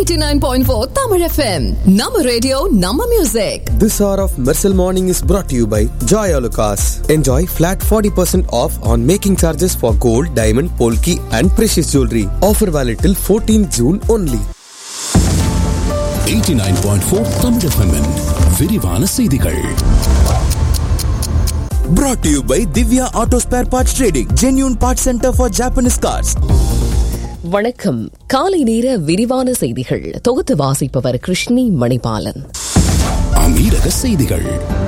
89.4 Tamil FM. Nama radio, Nama music. This hour of Mersal Morning is brought to you by Joy Alucas. Enjoy flat 40% off on making charges for gold, diamond, polki and precious jewelry. Offer valid till 14 June only. 89.4 Tamil எஃப்எம்மின் விரிவான செய்திகள் Brought to you by Divya Auto Spare Parts Trading, genuine parts center for Japanese cars. வணக்கம் காலை நேர விரிவான செய்திகள் தொகுத்து வாசிப்பவர் கிருஷ்ணி மணிபாலன் அமீரக செய்திகள்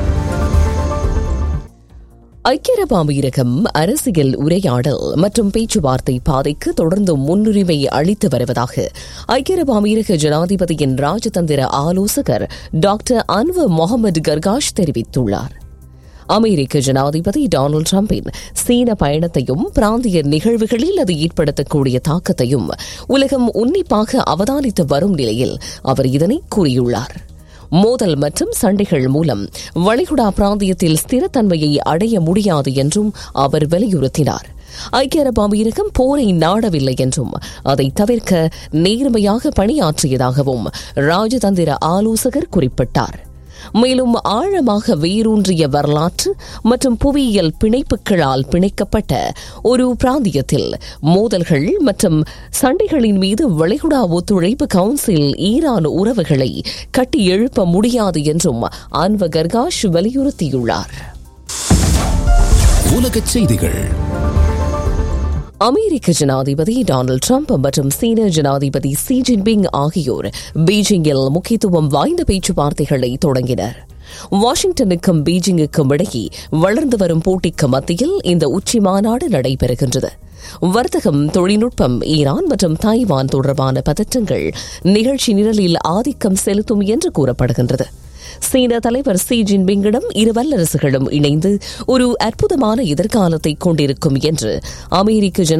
ஐக்கிய அரபு அமீரகம் அரசியல் உரையாடல் மற்றும் பேச்சுவார்த்தை பாதைக்கு தொடர்ந்து முன்னுரிமை அளித்து வருவதாக ஐக்கிய அரபு அமீரக ஜனாதிபதியின் ராஜதந்திர ஆலோசகர் டாக்டர் அன்வர் முகமது கர்காஷ் தெரிவித்துள்ளார் அமெரிக்க ஜனாதிபதி டொனால்டு டிரம்பின் சீன பயணத்தையும் பிராந்திய நிகழ்வுகளில் அது ஏற்படுத்தக்கூடிய தாக்கத்தையும் உலகம் உன்னிப்பாக அவதானித்து வரும் நிலையில் அவர் இதனை கூறியுள்ளார் மோதல் மற்றும் சண்டைகள் மூலம் வளைகுடா பிராந்தியத்தில் ஸ்திரத்தன்மையை அடைய முடியாது என்றும் அவர் வலியுறுத்தினார் ஐக்கிய அரபு அமீரகம் போரை நாடவில்லை என்றும் அதை தவிர்க்க நேர்மையாக பணியாற்றியதாகவும் ராஜதந்திர ஆலோசகர் குறிப்பிட்டார் மேலும் ஆழமாக வேரூன்றிய வரலாற்று மற்றும் புவியியல் பிணைப்புகளால் பிணைக்கப்பட்ட ஒரு பிராந்தியத்தில் மோதல்கள் மற்றும் சண்டைகளின் மீது வளைகுடா ஒத்துழைப்பு கவுன்சில் ஈரான் உறவுகளை கட்டி எழுப்ப முடியாது என்றும் அன்வ கர்காஷ் வலியுறுத்தியுள்ளார் உலகச் செய்திகள் அமெரிக்க ஜனாதிபதி டொனால்டு டிரம்ப் மற்றும் சீன ஜனாதிபதி சி ஜின்பிங் ஆகியோர் பீஜிங்கில் முக்கியத்துவம் வாய்ந்த பேச்சுவார்த்தைகளை தொடங்கினர் வாஷிங்டனுக்கும் பீஜிங்குக்கும் இடையே வளர்ந்து வரும் போட்டிக்கு மத்தியில் இந்த உச்சி மாநாடு நடைபெறுகின்றது வர்த்தகம் தொழில்நுட்பம் ஈரான் மற்றும் தாய்வான் தொடர்பான பதற்றங்கள் நிகழ்ச்சி நிரலில் ஆதிக்கம் செலுத்தும் என்று கூறப்படுகின்றது சீன தலைவர் சி ஜின்பிங்கிடம் இரு வல்லரசுகளும் இணைந்து ஒரு அற்புதமான எதிர்காலத்தை கொண்டிருக்கும் என்று அமெரிக்க ஜன